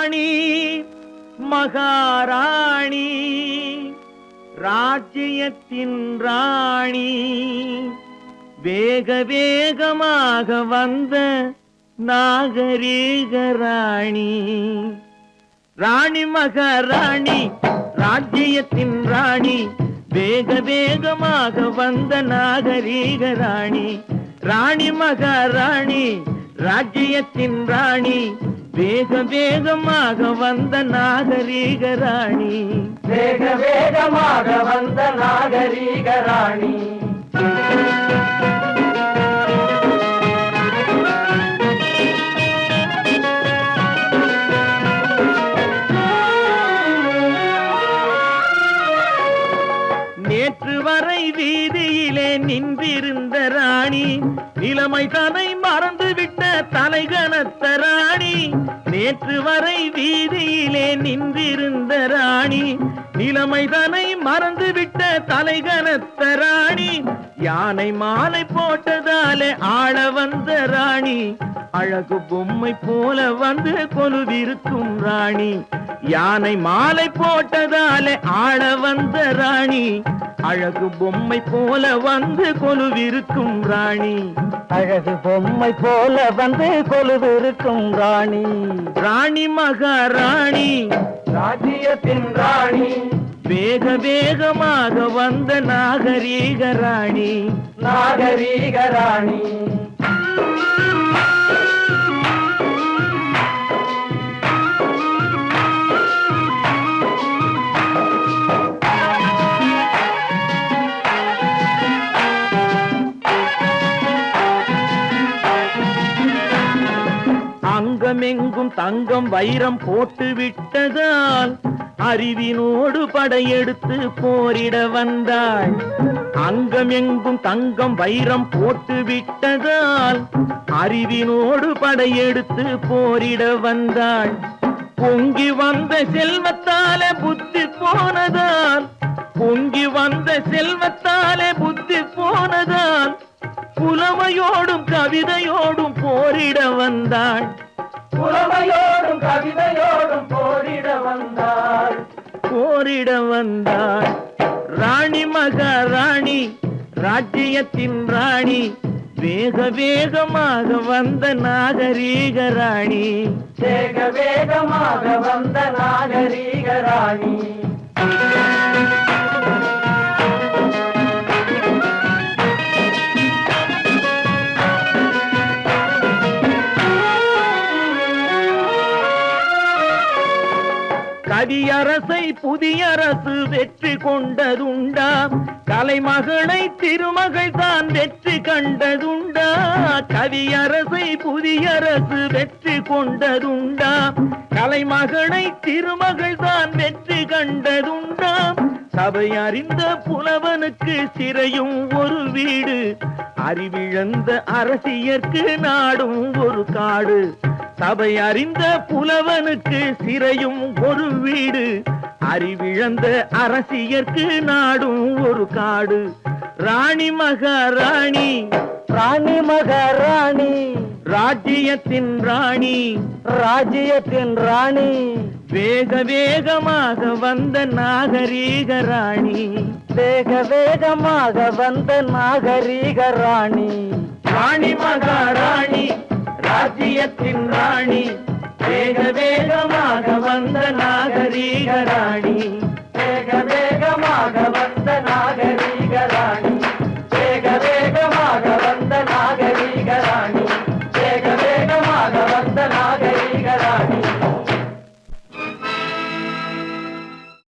ராணி மகாராணி ராஜ்யத்தின் ராணி வேக வேகமாக வந்த நாகரீக ராணி ராணி மகாராணி ராஜ்யத்தின் ராணி வேக வேகமாக வந்த நாகரீக ராணி ராணி மகாராணி ராஜ்யத்தின் ராணி வேக வேகமாக வந்த நாகரீக ராணி வேக வேகமாக வந்த நாகரீக ராணி நேற்று வரை வீதியிலே நின்றிருந்த ராணி நிலைமை தன்னை மறந்துவிட்ட தலைகனத்த ராணி நேற்று வரை வீதியிலே நின்றிருந்த ராணி நிலைமை தன்னை மறந்துவிட்ட தலைகனத்த ராணி யானை மாலை போட்டதாலே ஆள வந்த ராணி அழகு பொம்மை போல வந்து கொலுவிருக்கும் ராணி யானை மாலை போட்டதாலே ஆள வந்த ராணி அழகு பொம்மை போல வந்து கொலுவிருக்கும் ராணி அழகு பொம்மை போல வந்து கொலுவிருக்கும் ராணி ராணி மகாராணி ராஜ்யத்தின் ராணி வேக வேகமாக வந்த நாகரீக ராணி நாகரீக ராணி அங்கமெங்கும் தங்கம் வைரம் போட்டு விட்டதால் அறிவினோடு படையெடுத்து போரிட வந்தாள் அங்கமெங்கும் தங்கம் வைரம் போட்டு விட்டதால் அறிவினோடு படையெடுத்து போரிட வந்தாள் பொங்கி வந்த செல்வத்தாலே புத்தி போனதால் பொங்கி வந்த செல்வத்தாலே புத்தி போனதால் புலமையோடும் கவிதையோடும் போரிட வந்தாள் புலமையோடும் கவிதையோடும் போரிட வந்தாள் போரிட வந்தாள் ராணி மகாராணி ராஜ்யத்தின் ராணி வேக வேகமாக வந்த நாகரீக ராணி வேக வேகமாக வந்த நாகரீக ராணி கவியரசை புதியரசு வெற்றி கொண்டதுண்டா கலைமகளை திருமகள் தான் வெற்றி கண்டதுண்டா கவியரசை புதியரசு வெற்றி கொண்டதுண்டா கலைமகளை திருமகள் தான் வெற்றி கண்டதுண்டா சபை அறிந்த புலவனுக்கு சிறையும் ஒரு வீடு அறிவிழந்த அரசியற்கு நாடும் ஒரு காடு சபை அறிந்த புலவனுக்கு சிறையும் ஒரு வீடு அறிவிழந்த அரசியற்கு நாடும் ஒரு காடு ராணி மகாராணி ராணி மகாராணி ராஜ்யத்தின் ராணி ராஜ்யத்தின் ராணி வேக வேகமாக வந்த நாகரீக ராணி வேக வேகமாக வந்த நாகரீக ராணி ராணி மகாராணி ராஜ்யத்தின் ராணி வேக வேகமாக